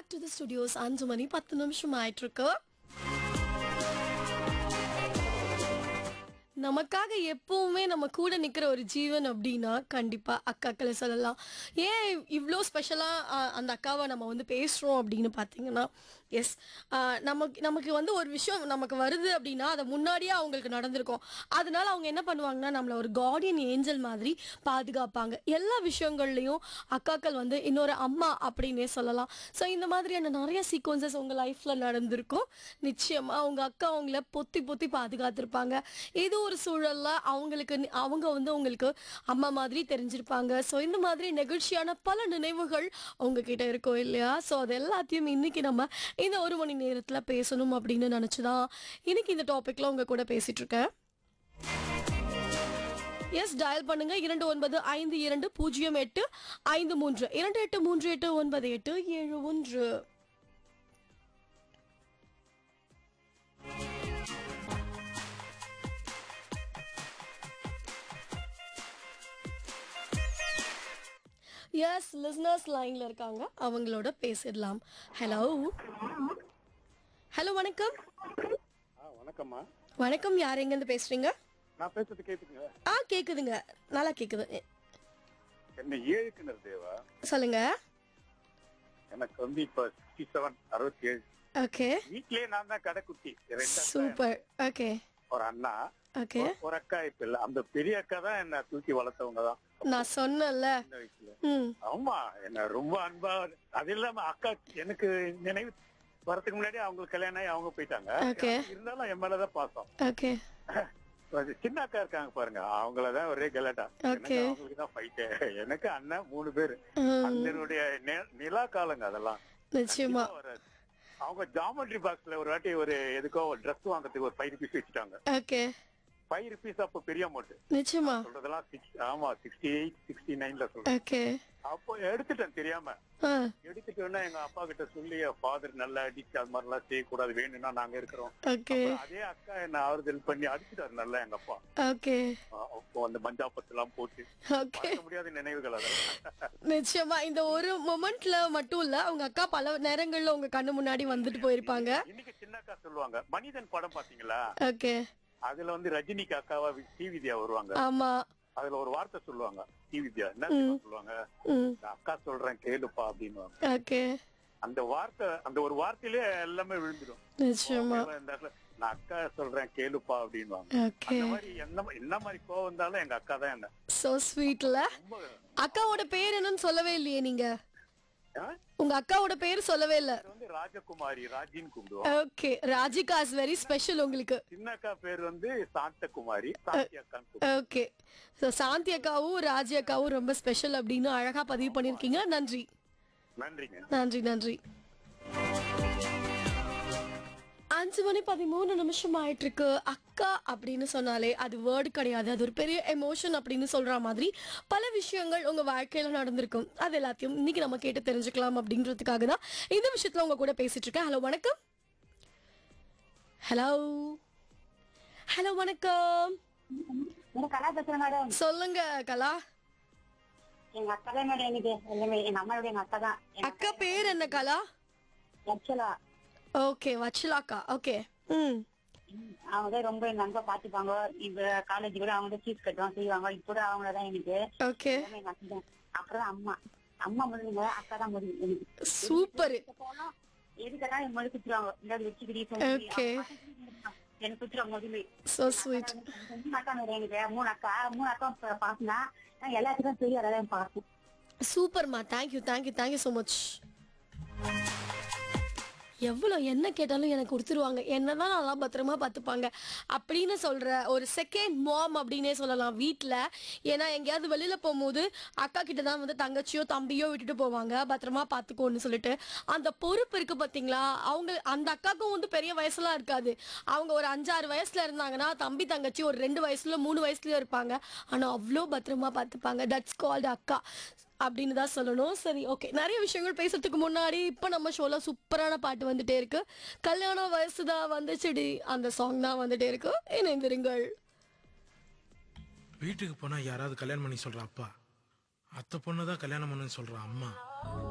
Back to the studios அஞ்சு மணி பத்து நிமிஷம் ஆயிட்டு இருக்கு நமக்காக எப்பவுமே நம்ம கூட நிக்கிற ஒரு ஜீவன் அப்படின்னா கண்டிப்பா அக்காக்களை சொல்லலாம் ஏன் இவ்வளோ ஸ்பெஷலாக அந்த அக்காவை நம்ம வந்து பேசுகிறோம் அப்படின்னு பார்த்தீங்கன்னா எஸ் நமக்கு நமக்கு வந்து ஒரு விஷயம் நமக்கு வருது அப்படின்னா அதை முன்னாடியே அவங்களுக்கு நடந்திருக்கும் அதனால அவங்க என்ன பண்ணுவாங்கன்னா நம்மளை ஒரு கார்டியன் ஏஞ்சல் மாதிரி பாதுகாப்பாங்க எல்லா விஷயங்கள்லையும் அக்காக்கள் வந்து இன்னொரு அம்மா அப்படின்னே சொல்லலாம் ஸோ இந்த மாதிரியான நிறைய சீக்வன்சஸ் உங்கள் லைஃப்பில் நடந்திருக்கும் நிச்சயமாக அவங்க அக்கா அவங்கள பொத்தி பொத்தி பாதுகாத்திருப்பாங்க இது ஒரு சூழல்ல அவங்களுக்கு நி- அவங்க வந்து உங்களுக்கு அம்மா மாதிரி தெரிஞ்சிருப்பாங்க ஸோ இந்த மாதிரி நெகிழ்ச்சியான பல நினைவுகள் உங்ககிட்ட இருக்கும் இல்லையா ஸோ அது எல்லாத்தையும் இன்னைக்கு நம்ம இந்த ஒரு மணி நேரத்தில் பேசணும் அப்படின்னு நினச்சிதான் இன்னைக்கு இந்த டாப்பிக்கில் உங்க கூட பேசிட்டு இருக்கேன் எஸ் டயல் பண்ணுங்க இரண்டு ஒன்பது ஐந்து இரண்டு பூஜ்ஜியம் எட்டு ஐந்து மூன்று இரண்டு எட்டு மூன்று எட்டு ஒன்பது எட்டு ஏழு ஒன்று எஸ் லிஸ்னர்ஸ் லைன்ல இருக்காங்க அவங்களோட பேசிடலாம் ஹலோ ஹலோ வணக்கம் ஆ வணக்கம்மா வணக்கம் யார் எங்கேருந்து பேசுறீங்க நான் பேசுறது கேட்டுங்க ஆ கேக்குதுங்க நல்லா கேக்குது எ- என்ன ஏழு கிணறு தேவா சொல்லுங்க எனக்கு வந்து இப்ப சிக்ஸ்டி செவன் அறுபத்தி ஏழு ஓகே வீட்லயே நான் தான் கடைக்குட்டி ரெண்டு அக்கா, சூப்பர் ஓகே ஒரு அண்ணா ஓகே ஒரு- ஒரு அக்கா இப்ப இல்ல அந்த பெரிய அக்கா தான் என்ன தூக்கி வளர்த்தவங்க தான் நான் சொன்னேன்ல சின்ன வயசுல ம் ஆமா என்ன ரொம்ப அன்பா அது இல்லாம அக்கா எனக்கு நினைவு வரதுக்கு முன்னாடி அவங்களுக்கு கல்யாணம் ஆகி அவங்க போயிட்டாங்க Okay. இருந்தாலும் என் மேலதான் பாசம் ஓகே அது சின்ன அக்கா இருக்காங்க பாருங்க அவங்களதான் ஒரே கலாட்டா எனக்கு Okay. அவங்களுக்கு தான் ஃபைட்டு எனக்கு அண்ணன் மூணு பேரு ம், அண்ணனுடைய நி- நிலா காலங்க அதெல்லாம் நிச்சயமா கண்டிப்பா வராது. அவங்க ஜாமெட்ரி பாக்ஸ்ல ஒரு வாட்டி ஒரு எதுக்கோ ஒரு ட்ரெஸ் வாங்குறதுக்கு ஒரு ஃபைவ் ருபீஸ் வச்சுட்டாங்க ஓகே ஃபைவ் ருபீஸ் அப்போ பெரிய அமௌண்ட் நிச்சயமா சொல்றதெல்லாம் சிக்ஸ் ஆமா சிக்ஸ்டி எயிட் சிக்ஸ்டி நைன்ல சொல்றேன் ஓகே அப்போ எடுத்துட்டேன் தெரியாம ஆ எடுத்துட்டோன்னா எங்க அப்பா கிட்ட சொல்லி ஃபாதர் நல்லா அடிச்சு அது மாதிரிலாம் செய்யக்கூடாது வேணும்னா நாங்க இருக்கிறோம் ஓகே அப்புறம் அதே அக்கா என்ன ஆறுதல் பண்ணி அடிச்சுட்டாரு நல்லா எங்க அப்பா ஓகே அஹ் அப்போ அந்த மஞ்சாப்பத்து எல்லாம் போட்டு ஓகே மறக்க முடியாத நினைவுகள் அதெல்லாம் நிச்சயமா இந்த ஒரு மொமெண்ட்ல மட்டும் இல்ல உங்க அக்கா பல நேரங்கள்ல உங்க கண்ணு முன்னாடி வந்துட்டு போயிருப்பாங்க இன்னைக்கு சின்ன அக்கா சொல்லுவாங்க மனிதன் படம் பாத்தீங்களா ஓகே அதுல வந்து ரஜினிக்கு அக்காவா டி வித்யா வருவாங்க ஆமா அதுல ஒரு வார்த்தை சொல்லுவாங்க டி வித்யா என்ன தெரியுமா சொல்லுவாங்க ம் நான் அக்கா சொல்றேன் கேளுப்பா அப்படின்னு ஓகே அந்த வார்த்தை அந்த ஒரு வார்த்தையிலே எல்லாமே விழுந்துடும் நிச்சயமா இந்த இடத்துல, நான் அக்கா சொல்றேன் கேளுப்பா அப்படின்வாங்க ஓகே அந்த மாதிரி என்ன என்ன மாதிரி கோவம் வந்தாலும் எங்க அக்கா தான் என்ன சோ ஸ்வீட்ல ரொம்ப அக்காவோட பேர் என்னன்னு சொல்லவே இல்லையே நீங்க ஆ? உங்க அக்காவோட பேர் சொல்லவே இல்ல பேர் வந்து ராஜகுமாரி ராஜின்னு கூப்பிடுவோம் okay Rajika is very special உங்களுக்கு சின்ன அக்கா பேர் வந்து சாந்தகுமாரி சாந்தி அக்கான்னு கூப்பிடுவோம் ஓகே ஸோ சாந்தி அக்காவும் ராஜி அக்காவும் ரொம்ப ஸ்பெஷல் அப்படின்னு அழகா பதிவு பண்ணிருக்கீங்க நன்றி நன்றிங்க நன்றி நன்றி அஞ்சு மணி பதிமூணு நிமிஷம் ஆயிட்டு இருக்கு அக்கா அப்படின்னு சொன்னாலே அது வேர்டு கிடையாது அது ஒரு பெரிய எமோஷன் அப்படின்னு சொல்ற மாதிரி பல விஷயங்கள் உங்க வாழ்க்கையில நடந்திருக்கும் அது எல்லாத்தையும் இன்னைக்கு நம்ம கேட்டு தெரிஞ்சுக்கலாம் அப்படின்றதுக்காக தான் இந்த விஷயத்துல உங்க கூட பேசிட்டு இருக்கேன் ஹலோ வணக்கம் ஹலோ ஹலோ வணக்கம் இந்த கலா பேசுறேன் மேடம் சொல்லுங்க கலா எங்க அக்கா தான் மேடம் எனக்கு எல்லாமே எங்க அம்மாவுடைய எங்க அக்கா தான் எங்க அக்கா பேர் என்ன கலா ஆக்சுவலா ஓகே வச்சிலாக்கா ஓகே ம் அவங்க தான் ரொம்ப எங்க அங்க பாத்துப்பாங்க இப்ப காலேஜ் கூட அவங்க ஃபீஸ் கட்டுவாங்க செய்வாங்க இப்ப கூட அவங்கள தான் எனக்கு ஓகே எல்லாமே எங்க அக்கா தான் அப்புறம் அம்மா அம்மா முடியுங்க அக்கா தான் முடியும் எனக்கு சூப்பர் எங்க போனோம் எது கேட்டா என் மொழி குத்துருவாங்க இந்த வச்சுக்கிடி Okay. எனக்கு குத்துருவாங்க முதல்ல சோ ஸ்வீட் மூணு அக்கா மேடம் எனக்கு மூணு அக்கா மூணு அக்கா பாசனா எல்லாத்துக்கும் தெரியும் அதான் பாசம் சூப்பர்மா thank you thank you thank you so much எவ்வளோ என்ன கேட்டாலும் எனக்கு கொடுத்துருவாங்க என்னதான் நல்லா பத்திரமா பார்த்துப்பாங்க அப்படின்னு சொல்ற ஒரு செகண்ட் மாம் அப்படின்னே சொல்லலாம் வீட்டில் ஏன்னா எங்கேயாவது வெளியில போகும்போது அக்கா கிட்ட தான் வந்து தங்கச்சியோ தம்பியோ விட்டுட்டு போவாங்க பத்திரமா பார்த்துக்கோன்னு சொல்லிட்டு அந்த பொறுப்பு இருக்கு பார்த்தீங்களா அவங்க அந்த அக்காவுக்கும் வந்து பெரிய வயசுலாம் இருக்காது அவங்க ஒரு அஞ்சாறு வயசுல இருந்தாங்கன்னா தம்பி தங்கச்சி ஒரு ரெண்டு வயசுல மூணு வயசுலயும் இருப்பாங்க ஆனால் அவ்வளோ பத்திரமா பார்த்துப்பாங்க தட்ஸ் கால்டு அக்கா அப்படின்னு தான் சொல்லணும் சரி ஓகே நிறைய விஷயங்கள் பேசுறதுக்கு முன்னாடி இப்போ நம்ம ஷோல சூப்பரான பாட்டு வந்துட்டே இருக்கு கல்யாண வயசு தான் வந்துச்சுடி அந்த சாங் தான் வந்துட்டே இருக்கு இணைந்திருங்கள் வீட்டுக்கு போனா யாராவது கல்யாணம் பண்ணி சொல்ற அப்பா அத்தை பொண்ணு தான் கல்யாணம் பண்ணுன்னு சொல்ற அம்மா